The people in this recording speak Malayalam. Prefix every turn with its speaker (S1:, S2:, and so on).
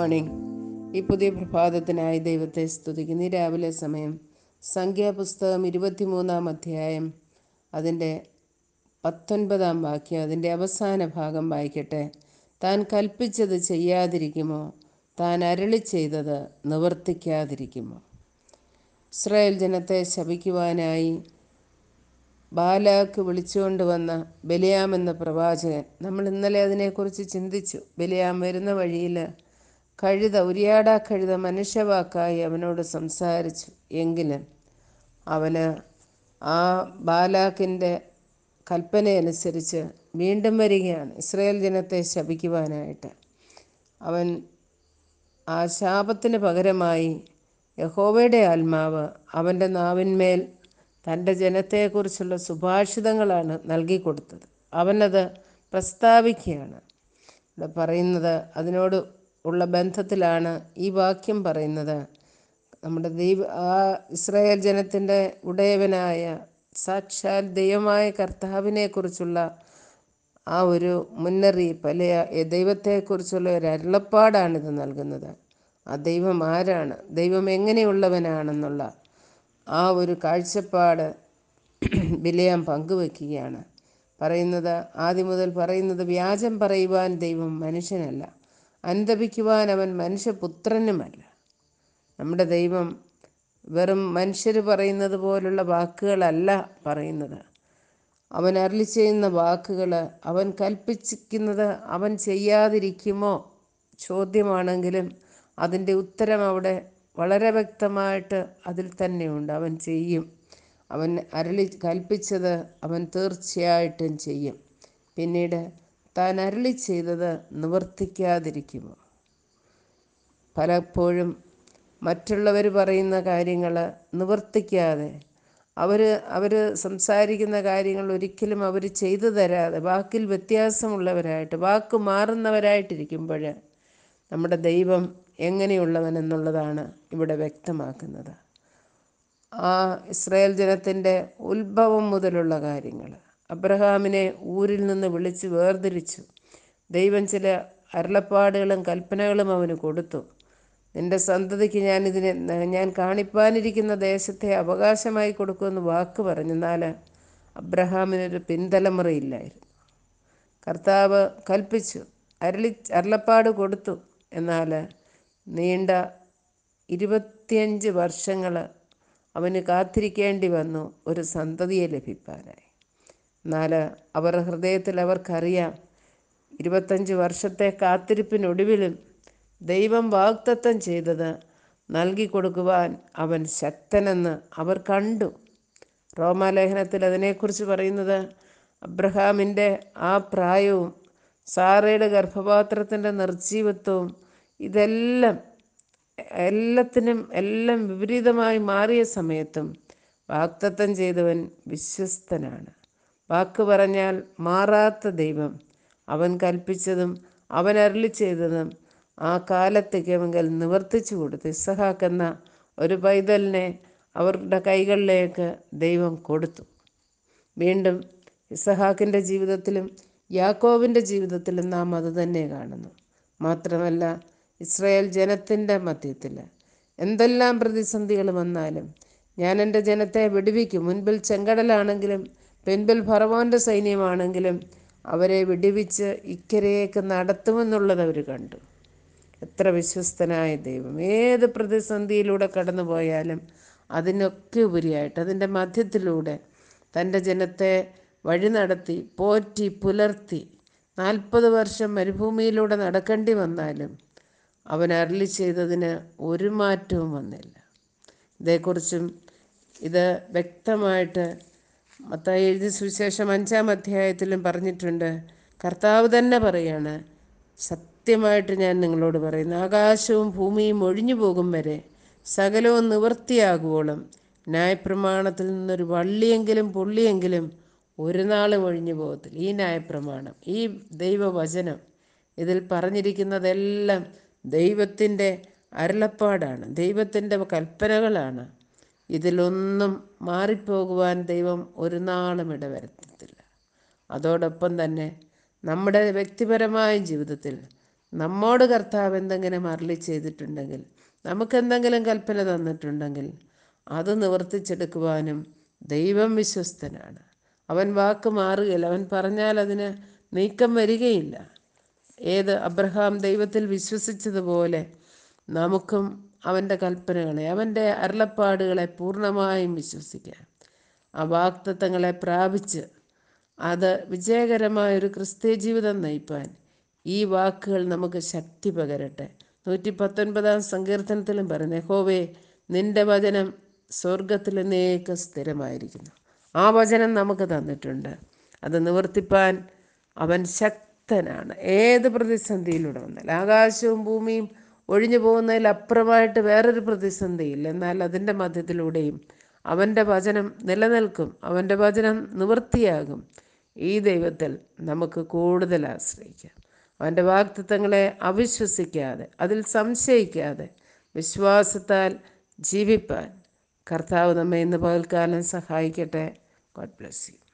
S1: മോർണിംഗ് ഈ പുതിയ പ്രഭാതത്തിനായി ദൈവത്തെ സ്തുതിക്കുന്നു ഈ രാവിലെ സമയം സംഖ്യാപുസ്തകം ഇരുപത്തിമൂന്നാം അധ്യായം അതിൻ്റെ പത്തൊൻപതാം വാക്യം അതിൻ്റെ അവസാന ഭാഗം വായിക്കട്ടെ താൻ കൽപ്പിച്ചത് ചെയ്യാതിരിക്കുമോ താൻ അരളി ചെയ്തത് നിവർത്തിക്കാതിരിക്കുമോ ഇസ്രായേൽ ജനത്തെ ശപിക്കുവാനായി ബാലാക്ക് വിളിച്ചുകൊണ്ട് വന്ന ബലിയാം എന്ന പ്രവാചകൻ നമ്മൾ ഇന്നലെ അതിനെക്കുറിച്ച് ചിന്തിച്ചു ബലിയാം വരുന്ന വഴിയിൽ കഴുത ഉരിയാടാ കഴുത മനുഷ്യവാക്കായി അവനോട് സംസാരിച്ചു എങ്കിലും അവന് ആ ബാലാക്കിൻ്റെ കൽപ്പനയനുസരിച്ച് വീണ്ടും വരികയാണ് ഇസ്രായേൽ ജനത്തെ ശപിക്കുവാനായിട്ട് അവൻ ആ ശാപത്തിന് പകരമായി യഹോവയുടെ ആത്മാവ് അവൻ്റെ നാവിന്മേൽ തൻ്റെ ജനത്തെക്കുറിച്ചുള്ള സുഭാഷിതങ്ങളാണ് നൽകിക്കൊടുത്തത് അവനത് പ്രസ്താവിക്കുകയാണ് ഇവിടെ പറയുന്നത് അതിനോട് ഉള്ള ബന്ധത്തിലാണ് ഈ വാക്യം പറയുന്നത് നമ്മുടെ ദൈവ ആ ഇസ്രായേൽ ജനത്തിൻ്റെ ഉടയവനായ സാക്ഷാൽ ദൈവമായ കർത്താവിനെക്കുറിച്ചുള്ള ആ ഒരു മുന്നറിയിപ്പ് അല്ലെ ദൈവത്തെക്കുറിച്ചുള്ള ഒരു അരുളപ്പാടാണിത് നൽകുന്നത് ആ ദൈവം ആരാണ് ദൈവം എങ്ങനെയുള്ളവനാണെന്നുള്ള ആ ഒരു കാഴ്ചപ്പാട് വിലയാൻ പങ്കുവെക്കുകയാണ് പറയുന്നത് ആദ്യം മുതൽ പറയുന്നത് വ്യാജം പറയുവാൻ ദൈവം മനുഷ്യനല്ല അന്തപിക്കുവാൻ അവൻ മനുഷ്യപുത്രനുമല്ല നമ്മുടെ ദൈവം വെറും മനുഷ്യർ പറയുന്നത് പോലുള്ള വാക്കുകളല്ല പറയുന്നത് അവൻ അരളി ചെയ്യുന്ന വാക്കുകൾ അവൻ കൽപ്പിച്ചിരിക്കുന്നത് അവൻ ചെയ്യാതിരിക്കുമോ ചോദ്യമാണെങ്കിലും അതിൻ്റെ ഉത്തരം അവിടെ വളരെ വ്യക്തമായിട്ട് അതിൽ തന്നെയുണ്ട് അവൻ ചെയ്യും അവൻ അരളി കൽപ്പിച്ചത് അവൻ തീർച്ചയായിട്ടും ചെയ്യും പിന്നീട് താൻ അരളി ചെയ്തത് നിവർത്തിക്കാതിരിക്കുമോ പലപ്പോഴും മറ്റുള്ളവർ പറയുന്ന കാര്യങ്ങൾ നിവർത്തിക്കാതെ അവർ അവർ സംസാരിക്കുന്ന കാര്യങ്ങൾ ഒരിക്കലും അവർ ചെയ്തു തരാതെ വാക്കിൽ വ്യത്യാസമുള്ളവരായിട്ട് വാക്ക് മാറുന്നവരായിട്ടിരിക്കുമ്പോൾ നമ്മുടെ ദൈവം എങ്ങനെയുള്ളവൻ എന്നുള്ളതാണ് ഇവിടെ വ്യക്തമാക്കുന്നത് ആ ഇസ്രായേൽ ജനത്തിൻ്റെ ഉത്ഭവം മുതലുള്ള കാര്യങ്ങൾ അബ്രഹാമിനെ ഊരിൽ നിന്ന് വിളിച്ച് വേർതിരിച്ചു ദൈവം ചില അരുളപ്പാടുകളും കൽപ്പനകളും അവന് കൊടുത്തു നിന്റെ സന്തതിക്ക് ഞാൻ ഇതിനെ ഞാൻ കാണിപ്പാനിരിക്കുന്ന ദേശത്തെ അവകാശമായി കൊടുക്കുമെന്ന് വാക്ക് പറഞ്ഞു എന്നാൽ അബ്രഹാമിനൊരു പിൻതലമുറയില്ലായിരുന്നു കർത്താവ് കൽപ്പിച്ചു അരളി അരുളപ്പാട് കൊടുത്തു എന്നാൽ നീണ്ട ഇരുപത്തിയഞ്ച് വർഷങ്ങൾ അവന് കാത്തിരിക്കേണ്ടി വന്നു ഒരു സന്തതിയെ ലഭിക്കാനായി എന്നാൽ അവർ ഹൃദയത്തിൽ അവർക്കറിയാം ഇരുപത്തഞ്ച് വർഷത്തെ കാത്തിരിപ്പിനൊടുവിലും ദൈവം വാഗ്ദത്തം ചെയ്തത് നൽകി കൊടുക്കുവാൻ അവൻ ശക്തനെന്ന് അവർ കണ്ടു റോമാലേഖനത്തിൽ അതിനെക്കുറിച്ച് പറയുന്നത് അബ്രഹാമിൻ്റെ ആ പ്രായവും സാറയുടെ ഗർഭപാത്രത്തിൻ്റെ നിർജീവത്വവും ഇതെല്ലാം എല്ലാത്തിനും എല്ലാം വിപരീതമായി മാറിയ സമയത്തും വാക്തത്വം ചെയ്തവൻ വിശ്വസ്തനാണ് വാക്ക് പറഞ്ഞാൽ മാറാത്ത ദൈവം അവൻ കൽപ്പിച്ചതും അവൻ അരളി ചെയ്തതും ആ കാലത്തേക്കെങ്കിൽ നിവർത്തിച്ചു കൊടുത്തു ഇസഹാക്ക് എന്ന ഒരു പൈതലിനെ അവരുടെ കൈകളിലേക്ക് ദൈവം കൊടുത്തു വീണ്ടും ഇസഹാക്കിൻ്റെ ജീവിതത്തിലും യാക്കോവിൻ്റെ ജീവിതത്തിലും നാം അത് തന്നെ കാണുന്നു മാത്രമല്ല ഇസ്രായേൽ ജനത്തിൻ്റെ മധ്യത്തിൽ എന്തെല്ലാം പ്രതിസന്ധികൾ വന്നാലും ഞാൻ എൻ്റെ ജനത്തെ വിടുവിക്കും മുൻപിൽ ചെങ്കടലാണെങ്കിലും പിൻപിൽ ഫറവോൻ്റെ സൈന്യമാണെങ്കിലും അവരെ വിടുവിച്ച് ഇക്കരയേക്ക് നടത്തുമെന്നുള്ളത് അവർ കണ്ടു എത്ര വിശ്വസ്തനായ ദൈവം ഏത് പ്രതിസന്ധിയിലൂടെ കടന്നു പോയാലും അതിനൊക്കെ ഉപരിയായിട്ട് അതിൻ്റെ മധ്യത്തിലൂടെ തൻ്റെ ജനത്തെ വഴി നടത്തി പോറ്റി പുലർത്തി നാൽപ്പത് വർഷം മരുഭൂമിയിലൂടെ നടക്കേണ്ടി വന്നാലും അവൻ അരളി ചെയ്തതിന് ഒരു മാറ്റവും വന്നില്ല ഇതേക്കുറിച്ചും ഇത് വ്യക്തമായിട്ട് മത്തായി എഴുതി സുവിശേഷം അഞ്ചാം അധ്യായത്തിലും പറഞ്ഞിട്ടുണ്ട് കർത്താവ് തന്നെ പറയാണ് സത്യമായിട്ട് ഞാൻ നിങ്ങളോട് പറയുന്നു ആകാശവും ഭൂമിയും ഒഴിഞ്ഞു പോകും വരെ സകലവും നിവൃത്തിയാകുവോളം ന്യായപ്രമാണത്തിൽ നിന്നൊരു വള്ളിയെങ്കിലും പുള്ളിയെങ്കിലും ഒരു നാളും ഒഴിഞ്ഞു പോകത്തില്ല ഈ ന്യായപ്രമാണം ഈ ദൈവവചനം ഇതിൽ പറഞ്ഞിരിക്കുന്നതെല്ലാം ദൈവത്തിൻ്റെ അരുളപ്പാടാണ് ദൈവത്തിൻ്റെ കൽപ്പനകളാണ് ഇതിലൊന്നും മാറിപ്പോകുവാൻ ദൈവം ഒരു നാളും ഇടവരുത്തത്തില്ല അതോടൊപ്പം തന്നെ നമ്മുടെ വ്യക്തിപരമായ ജീവിതത്തിൽ നമ്മോട് കർത്താവ് എന്തെങ്കിലും അരളി ചെയ്തിട്ടുണ്ടെങ്കിൽ നമുക്കെന്തെങ്കിലും കൽപ്പന തന്നിട്ടുണ്ടെങ്കിൽ അത് നിവർത്തിച്ചെടുക്കുവാനും ദൈവം വിശ്വസ്തനാണ് അവൻ വാക്ക് മാറുകയില്ല അവൻ പറഞ്ഞാൽ അതിന് നീക്കം വരികയില്ല ഏത് അബ്രഹാം ദൈവത്തിൽ വിശ്വസിച്ചതുപോലെ നമുക്കും അവൻ്റെ കൽപ്പനകളെ അവൻ്റെ അരുളപ്പാടുകളെ പൂർണ്ണമായും വിശ്വസിക്കാം ആ വാക്തത്വങ്ങളെ പ്രാപിച്ച് അത് വിജയകരമായൊരു ക്രിസ്തീയ ജീവിതം നയിപ്പാൻ ഈ വാക്കുകൾ നമുക്ക് ശക്തി പകരട്ടെ നൂറ്റി പത്തൊൻപതാം സങ്കീർത്തനത്തിലും പറയുന്നത് ഹോവേ നിന്റെ വചനം സ്വർഗത്തിലെന്നേക്ക് സ്ഥിരമായിരിക്കുന്നു ആ വചനം നമുക്ക് തന്നിട്ടുണ്ട് അത് നിവർത്തിപ്പാൻ അവൻ ശക്തനാണ് ഏത് പ്രതിസന്ധിയിലൂടെ വന്നാൽ ആകാശവും ഭൂമിയും ഒഴിഞ്ഞു പോകുന്നതിലപ്പുറമായിട്ട് വേറൊരു പ്രതിസന്ധിയില്ല എന്നാൽ അതിൻ്റെ മധ്യത്തിലൂടെയും അവൻ്റെ വചനം നിലനിൽക്കും അവൻ്റെ വചനം നിവൃത്തിയാകും ഈ ദൈവത്തിൽ നമുക്ക് കൂടുതൽ ആശ്രയിക്കാം അവൻ്റെ വാക്തത്വങ്ങളെ അവിശ്വസിക്കാതെ അതിൽ സംശയിക്കാതെ വിശ്വാസത്താൽ ജീവിപ്പാൻ കർത്താവ് നമ്മെ ഇന്ന് പകൽക്കാലം സഹായിക്കട്ടെ ഗോഡ് ബ്ലെസ് യു